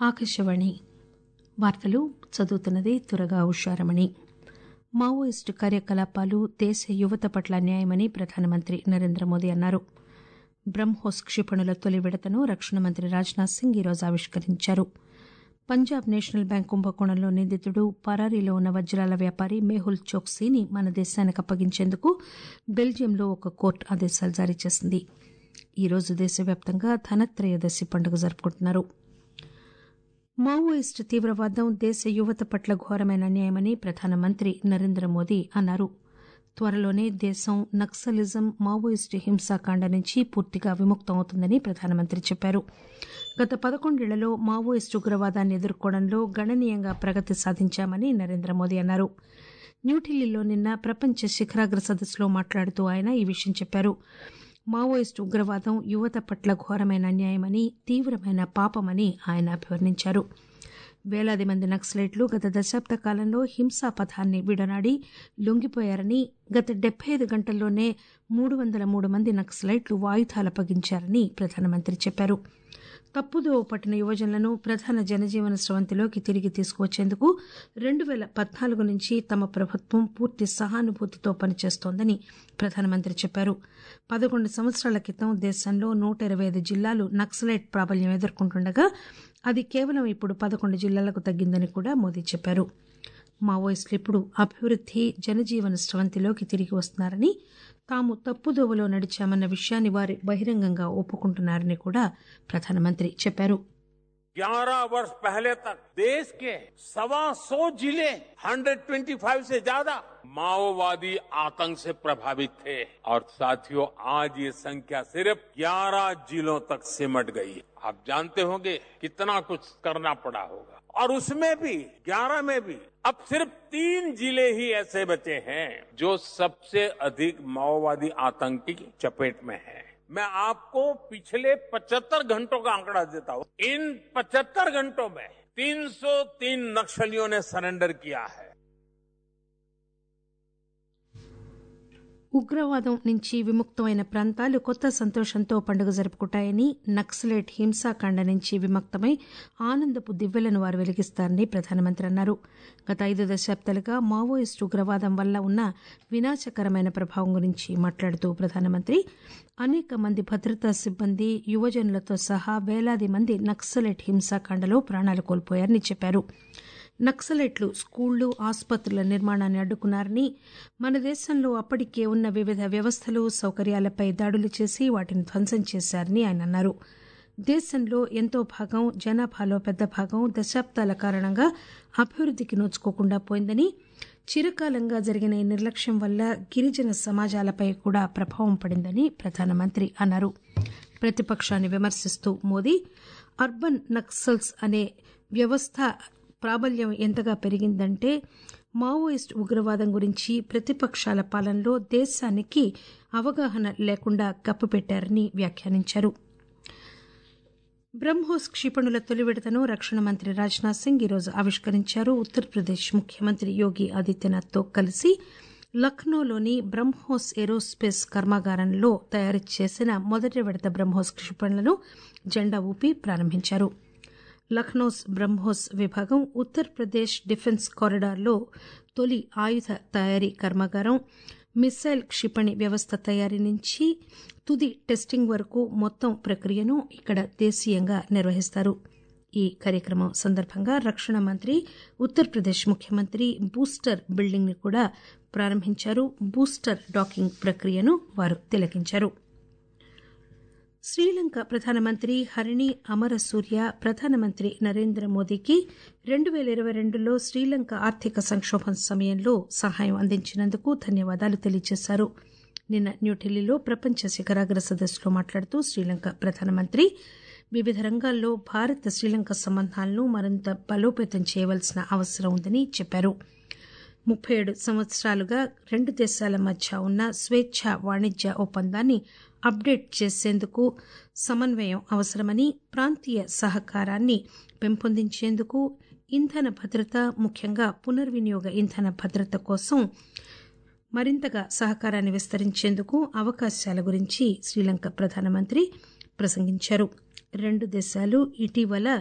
ఆకాశవాణి వార్తలు చదువుతున్నది తురగా ఉషారమణి మావోయిస్టు కార్యకలాపాలు దేశ యువత పట్ల అన్యాయమని ప్రధానమంత్రి నరేంద్ర మోదీ అన్నారు బ్రహ్మోస్ క్షిపణుల తొలి విడతను రక్షణ మంత్రి రాజ్నాథ్ సింగ్ ఈరోజు ఆవిష్కరించారు పంజాబ్ నేషనల్ బ్యాంక్ కుంభకోణంలో నిందితుడు పరారీలో ఉన్న వజ్రాల వ్యాపారి మేహుల్ చోక్సీని మన దేశానికి అప్పగించేందుకు బెల్జియంలో ఒక కోర్టు ఆదేశాలు జారీ చేసింది ఈరోజు దేశవ్యాప్తంగా ధనత్రయోదశి పండుగ జరుపుకుంటున్నారు మావోయిస్టు తీవ్రవాదం దేశ యువత పట్ల ఘోరమైన అన్యాయమని ప్రధానమంత్రి నరేంద్ర మోదీ అన్నారు త్వరలోనే దేశం నక్సలిజం మావోయిస్టు హింసాకాండ నుంచి పూర్తిగా విముక్తం అవుతుందని ప్రధానమంత్రి చెప్పారు గత పదకొండేళ్లలో మావోయిస్టు ఉగ్రవాదాన్ని ఎదుర్కోవడంలో గణనీయంగా ప్రగతి సాధించామని నరేంద్ర మోదీ అన్నారు న్యూఢిల్లీలో నిన్న ప్రపంచ శిఖరాగ్ర సదస్సులో మాట్లాడుతూ ఆయన ఈ విషయం చెప్పారు మావోయిస్టు ఉగ్రవాదం యువత పట్ల ఘోరమైన అన్యాయమని తీవ్రమైన పాపమని ఆయన అభివర్ణించారు వేలాది మంది నక్సలైట్లు గత దశాబ్ద కాలంలో హింసా పథాన్ని విడనాడి లొంగిపోయారని గత డెబ్బై ఐదు గంటల్లోనే మూడు వందల మూడు మంది నక్సలైట్లు వాయుధాలు అప్పగించారని ప్రధానమంత్రి చెప్పారు తప్పుదోవ పట్టిన యువజనులను ప్రధాన జనజీవన స్రవంతిలోకి తిరిగి తీసుకువచ్చేందుకు రెండు పేల పద్నాలుగు నుంచి తమ ప్రభుత్వం పూర్తి సహానుభూతితో పనిచేస్తోందని ప్రధానమంత్రి చెప్పారు పదకొండు సంవత్సరాల క్రితం దేశంలో నూట ఇరవై ఐదు జిల్లాలు నక్సలైట్ ప్రాబల్యం ఎదుర్కొంటుండగా అది కేవలం ఇప్పుడు పదకొండు జిల్లాలకు తగ్గిందని కూడా మోదీ చెప్పారు మావోయిస్టులు ఇప్పుడు అభివృద్ది జనజీవన స్రవంతిలోకి తిరిగి వస్తున్నారని తాము తప్పుదోవలో నడిచామన్న విషయాన్ని వారు బహిరంగంగా ఒప్పుకుంటున్నారని కూడా ప్రధానమంత్రి చెప్పారు ग्यारह वर्ष पहले तक देश के सवा सौ जिले 125 से ज्यादा माओवादी आतंक से प्रभावित थे और साथियों आज ये संख्या सिर्फ 11 जिलों तक सिमट गई है आप जानते होंगे कितना कुछ करना पड़ा होगा और उसमें भी 11 में भी अब सिर्फ तीन जिले ही ऐसे बचे हैं जो सबसे अधिक माओवादी आतंक की चपेट में है मैं आपको पिछले 75 घंटों का आंकड़ा देता हूं इन 75 घंटों में 303 नक्सलियों ने सरेंडर किया है ఉగ్రవాదం నుంచి విముక్తమైన ప్రాంతాలు కొత్త సంతోషంతో పండుగ జరుపుకుంటాయని నక్సలైట్ హింసాకాండ నుంచి విముక్తమై ఆనందపు దివ్వెలను వారు వెలిగిస్తారని ప్రధానమంత్రి అన్నారు గత ఐదు దశాబ్దాలుగా మావోయిస్టు ఉగ్రవాదం వల్ల ఉన్న వినాశకరమైన ప్రభావం గురించి మాట్లాడుతూ ప్రధానమంత్రి అనేక మంది భద్రతా సిబ్బంది యువజనులతో సహా వేలాది మంది నక్సలైట్ హింసాకాండలో ప్రాణాలు కోల్పోయారని చెప్పారు నక్సలైట్లు స్కూళ్లు ఆసుపత్రుల నిర్మాణాన్ని అడ్డుకున్నారని మన దేశంలో అప్పటికే ఉన్న వివిధ వ్యవస్థలు సౌకర్యాలపై దాడులు చేసి వాటిని ధ్వంసం చేశారని ఆయన అన్నారు దేశంలో ఎంతో భాగం జనాభాలో పెద్ద భాగం దశాబ్దాల కారణంగా అభివృద్దికి నోచుకోకుండా పోయిందని చిరకాలంగా జరిగిన ఈ నిర్లక్ష్యం వల్ల గిరిజన సమాజాలపై కూడా ప్రభావం పడిందని ప్రధానమంత్రి అన్నారు ప్రతిపక్షాన్ని విమర్శిస్తూ మోదీ అర్బన్ నక్సల్స్ అనే వ్యవస్థ ప్రాబల్యం ఎంతగా పెరిగిందంటే మావోయిస్ట్ ఉగ్రవాదం గురించి ప్రతిపక్షాల పాలనలో దేశానికి అవగాహన లేకుండా కప్పిపెట్టారని వ్యాఖ్యానించారు బ్రహ్మోస్ క్షిపణుల తొలి విడతను రక్షణ మంత్రి రాజ్నాథ్ సింగ్ ఈరోజు ఆవిష్కరించారు ఉత్తరప్రదేశ్ ముఖ్యమంత్రి యోగి ఆదిత్యనాథ్తో కలిసి లక్నోలోని బ్రహ్మోస్ ఏరోస్పేస్ కర్మాగారంలో తయారు చేసిన మొదటి విడత బ్రహ్మోస్ క్షిపణులను జెండా ఊపి ప్రారంభించారు లక్నోస్ బ్రహ్మోస్ విభాగం ఉత్తరప్రదేశ్ డిఫెన్స్ కారిడార్లో తొలి ఆయుధ తయారీ కర్మాగారం మిస్సైల్ క్షిపణి వ్యవస్థ తయారీ నుంచి తుది టెస్టింగ్ వరకు మొత్తం ప్రక్రియను ఇక్కడ దేశీయంగా నిర్వహిస్తారు ఈ కార్యక్రమం సందర్భంగా రక్షణ మంత్రి ఉత్తరప్రదేశ్ ముఖ్యమంత్రి బూస్టర్ బిల్డింగ్ ని కూడా ప్రారంభించారు బూస్టర్ డాకింగ్ ప్రక్రియను వారు తిలకించారు శ్రీలంక ప్రధానమంత్రి హరిణి అమరసూర్య ప్రధానమంత్రి నరేంద్ర మోదీకి రెండు పేల ఇరవై రెండులో శ్రీలంక ఆర్థిక సంక్షోభం సమయంలో సహాయం అందించినందుకు ధన్యవాదాలు తెలియజేశారు నిన్న న్యూఢిల్లీలో ప్రపంచ శిఖరాగ్ర సదస్సులో మాట్లాడుతూ శ్రీలంక ప్రధానమంత్రి వివిధ రంగాల్లో భారత్ శ్రీలంక సంబంధాలను మరింత బలోపేతం చేయవలసిన అవసరం ఉందని చెప్పారు ముప్పై ఏడు సంవత్సరాలుగా రెండు దేశాల మధ్య ఉన్న స్వేచ్ఛ వాణిజ్య ఒప్పందాన్ని అప్డేట్ చేసేందుకు సమన్వయం అవసరమని ప్రాంతీయ సహకారాన్ని పెంపొందించేందుకు ఇంధన భద్రత ముఖ్యంగా పునర్వినియోగ ఇంధన భద్రత కోసం మరింతగా సహకారాన్ని విస్తరించేందుకు అవకాశాల గురించి శ్రీలంక ప్రధానమంత్రి ప్రసంగించారు రెండు దేశాలు ఇటీవల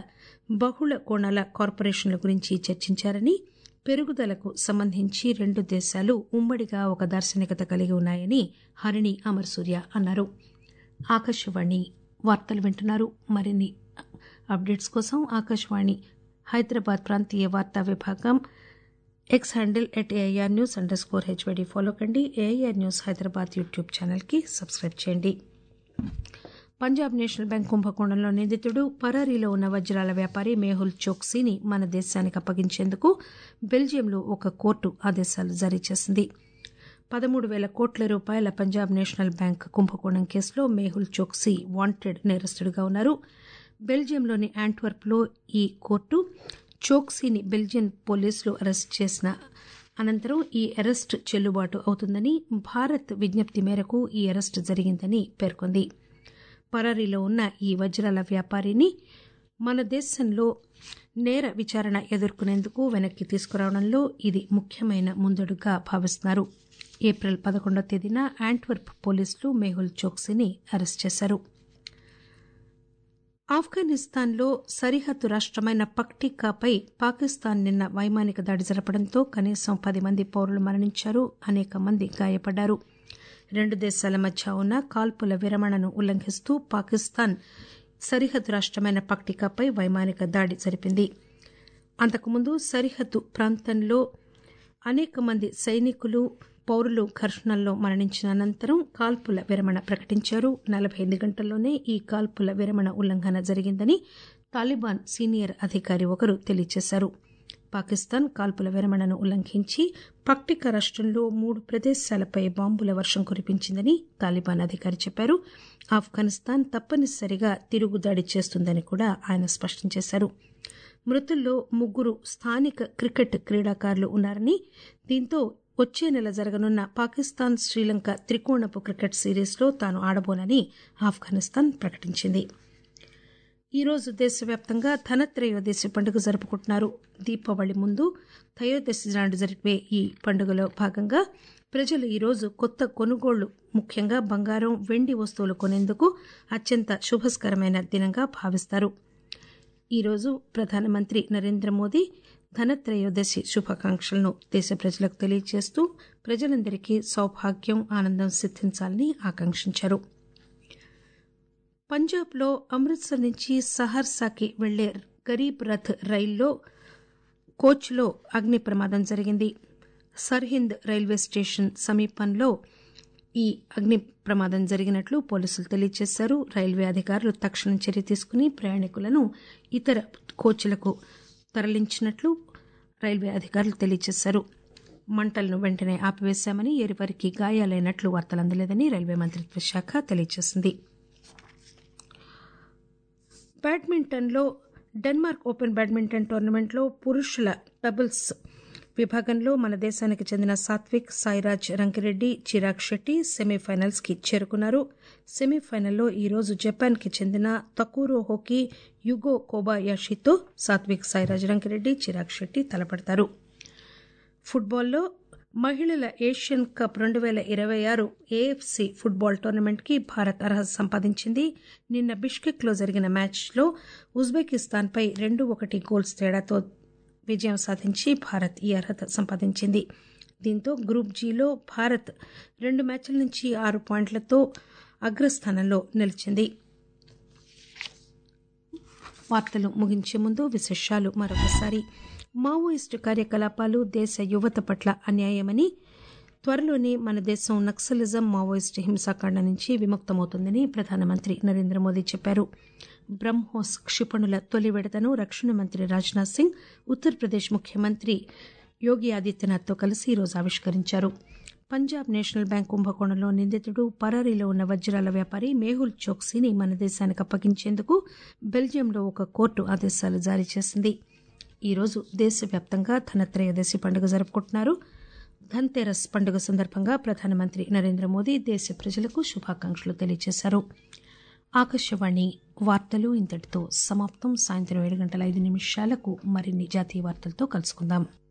బహుళ కోణాల కార్పొరేషన్ల గురించి చర్చించారని పెరుగుదలకు సంబంధించి రెండు దేశాలు ఉమ్మడిగా ఒక దార్శనికత కలిగి ఉన్నాయని హరిణి అమర్సూర్య అన్నారు ఆకాశవాణి వార్తలు వింటున్నారు మరిన్ని అప్డేట్స్ కోసం ఆకాశవాణి హైదరాబాద్ ప్రాంతీయ వార్తా విభాగం X handle at AIR news underscore HYD follow కండి ఏఐఆర్ న్యూస్ హైదరాబాద్ యూట్యూబ్ ఛానల్కి సబ్స్క్రైబ్ చేయండి పంజాబ్ నేషనల్ బ్యాంక్ కుంభకోణంలో నిందితుడు పరారీలో ఉన్న వజ్రాల వ్యాపారి మేహుల్ చోక్సీని మన దేశానికి అప్పగించేందుకు బెల్జియంలో ఒక కోర్టు ఆదేశాలు జారీ చేసింది పదమూడు వేల కోట్ల రూపాయల పంజాబ్ నేషనల్ బ్యాంక్ కుంభకోణం కేసులో మేహుల్ చోక్సీ వాంటెడ్ నేరస్తుడిగా ఉన్నారు బెల్జియంలోని యాంట్వర్ప్లో ఈ కోర్టు చోక్సీని బెల్జియన్ పోలీసులు అరెస్ట్ చేసిన అనంతరం ఈ అరెస్ట్ చెల్లుబాటు అవుతుందని భారత్ విజ్ఞప్తి మేరకు ఈ అరెస్ట్ జరిగిందని పేర్కొంది పరారీలో ఉన్న ఈ వజ్రాల వ్యాపారిని మన దేశంలో నేర విచారణ ఎదుర్కొనేందుకు వెనక్కి తీసుకురావడంలో ఇది ముఖ్యమైన ముందడుగా భావిస్తున్నారు ఏప్రిల్ పదకొండో తేదీన యాంట్వర్ప్ పోలీసులు మేహుల్ చోక్సీని అరెస్ట్ చేశారు ఆఫ్ఘనిస్తాన్లో సరిహద్దు రాష్టమైన పక్టికాపై పాకిస్తాన్ నిన్న వైమానిక దాడి జరపడంతో కనీసం పది మంది పౌరులు మరణించారు అనేక మంది గాయపడ్డారు రెండు దేశాల మధ్య ఉన్న కాల్పుల విరమణను ఉల్లంఘిస్తూ పాకిస్తాన్ సరిహద్దు రాష్టమైన పక్టికాపై వైమానిక దాడి జరిపింది అంతకుముందు సరిహద్దు ప్రాంతంలో అనేక మంది సైనికులు పౌరులు ఘర్షణల్లో మరణించిన అనంతరం కాల్పుల విరమణ ప్రకటించారు నలభై ఎనిమిది గంటల్లోనే ఈ కాల్పుల విరమణ ఉల్లంఘన జరిగిందని తాలిబాన్ సీనియర్ అధికారి ఒకరు తెలియజేశారు పాకిస్తాన్ కాల్పుల విరమణను ఉల్లంఘించి పక్టిక రాష్టంలో మూడు ప్రదేశాలపై బాంబుల వర్షం కురిపించిందని తాలిబాన్ అధికారి చెప్పారు ఆఫ్ఘనిస్తాన్ తప్పనిసరిగా తిరుగుదాడి చేస్తుందని కూడా ఆయన స్పష్టం చేశారు మృతుల్లో ముగ్గురు స్థానిక క్రికెట్ క్రీడాకారులు ఉన్నారని దీంతో వచ్చే నెల జరగనున్న పాకిస్తాన్ శ్రీలంక త్రికోణపు క్రికెట్ సిరీస్లో తాను ఆడబోనని ఆఫ్ఘనిస్తాన్ ప్రకటించింది ఈరోజు దేశవ్యాప్తంగా ధనత్రయోదశి పండుగ జరుపుకుంటున్నారు దీపావళి ముందు త్రయోదశి నాడు జరిపే ఈ పండుగలో భాగంగా ప్రజలు ఈరోజు కొత్త కొనుగోళ్లు ముఖ్యంగా బంగారం వెండి వస్తువులు కొనేందుకు అత్యంత శుభస్కరమైన దినంగా భావిస్తారు ఈరోజు ప్రధానమంత్రి నరేంద్ర మోదీ ధనత్రయోదశి శుభాకాంక్షలను దేశ ప్రజలకు తెలియజేస్తూ ప్రజలందరికీ సౌభాగ్యం ఆనందం సిద్ధించాలని ఆకాంక్షించారు పంజాబ్లో అమృత్సర్ నుంచి సహర్సాకి వెళ్లే గరీబ్ రథ్ రైల్లో కోచ్లో అగ్ని ప్రమాదం జరిగింది సర్హింద్ రైల్వే స్టేషన్ సమీపంలో ఈ అగ్ని ప్రమాదం జరిగినట్లు పోలీసులు తెలియజేశారు రైల్వే అధికారులు తక్షణం చర్య తీసుకుని ప్రయాణికులను ఇతర కోచ్లకు తరలించినట్లు రైల్వే అధికారులు తెలియజేశారు మంటలను వెంటనే ఆపివేశామని ఎవరికి గాయాలైనట్లు వార్తలు అందలేదని రైల్వే మంత్రిత్వ శాఖ తెలియజేసింది బ్యాడ్మింటన్లో డెన్మార్క్ ఓపెన్ బ్యాడ్మింటన్ టోర్నమెంట్లో పురుషుల డబుల్స్ విభాగంలో మన దేశానికి చెందిన సాత్విక్ సాయిరాజ్ రంకిరెడ్డి చిరాగ్ శెట్టి సెమీఫైనల్స్ కి చేరుకున్నారు సెమీఫైనల్లో ఈరోజు జపాన్ కి చెందిన తకూరో హోకీ యుగో కోబాయాషితో సాత్విక్ సాయిరాజ్ రంకిరెడ్డి చిరాగ్ శెట్టి తలపడతారు ఫుట్బాల్లో మహిళల ఏషియన్ కప్ రెండు వేల ఇరవై ఆరు ఏఎఫ్సి ఫుట్బాల్ టోర్నమెంట్కి భారత్ అర్హత సంపాదించింది నిన్న బిష్కెక్లో జరిగిన మ్యాచ్లో ఉజ్బెకిస్తాన్పై రెండు ఒకటి గోల్స్ తేడాతో విజయం సాధించి భారత్ ఈ అర్హత సంపాదించింది దీంతో గ్రూప్ జీలో భారత్ రెండు మ్యాచ్ల నుంచి ఆరు పాయింట్లతో అగ్రస్థానంలో నిలిచింది వార్తలు ముగించే ముందు విశేషాలు మరొకసారి మావోయిస్టు కార్యకలాపాలు దేశ యువత పట్ల అన్యాయమని త్వరలోనే మన దేశం నక్సలిజం మావోయిస్టు హింసాకాండ నుంచి విముక్తమవుతుందని ప్రధానమంత్రి నరేంద్ర మోదీ చెప్పారు బ్రహ్మోస్ క్షిపణుల తొలి విడతను రక్షణ మంత్రి రాజ్నాథ్ సింగ్ ఉత్తరప్రదేశ్ ముఖ్యమంత్రి యోగి ఆదిత్యనాథ్తో కలిసి ఈరోజు ఆవిష్కరించారు పంజాబ్ నేషనల్ బ్యాంక్ కుంభకోణంలో నిందితుడు పరారీలో ఉన్న వజ్రాల వ్యాపారి మేహుల్ చోక్సీని మన దేశానికి అప్పగించేందుకు బెల్జియంలో ఒక కోర్టు ఆదేశాలు జారీ చేసింది ఈరోజు దేశవ్యాప్తంగా ధనత్రయోదశి పండుగ జరుపుకుంటున్నారు ధన్తెరస్ పండుగ సందర్భంగా ప్రధానమంత్రి నరేంద్ర మోదీ దేశ ప్రజలకు శుభాకాంక్షలు తెలియజేశారు ఆకాశవాణి వార్తలు ఇంతటితో సమాప్తం సాయంత్రం ఏడు గంటల ఐదు నిమిషాలకు మరిన్ని జాతీయ వార్తలతో కలుసుకుందాం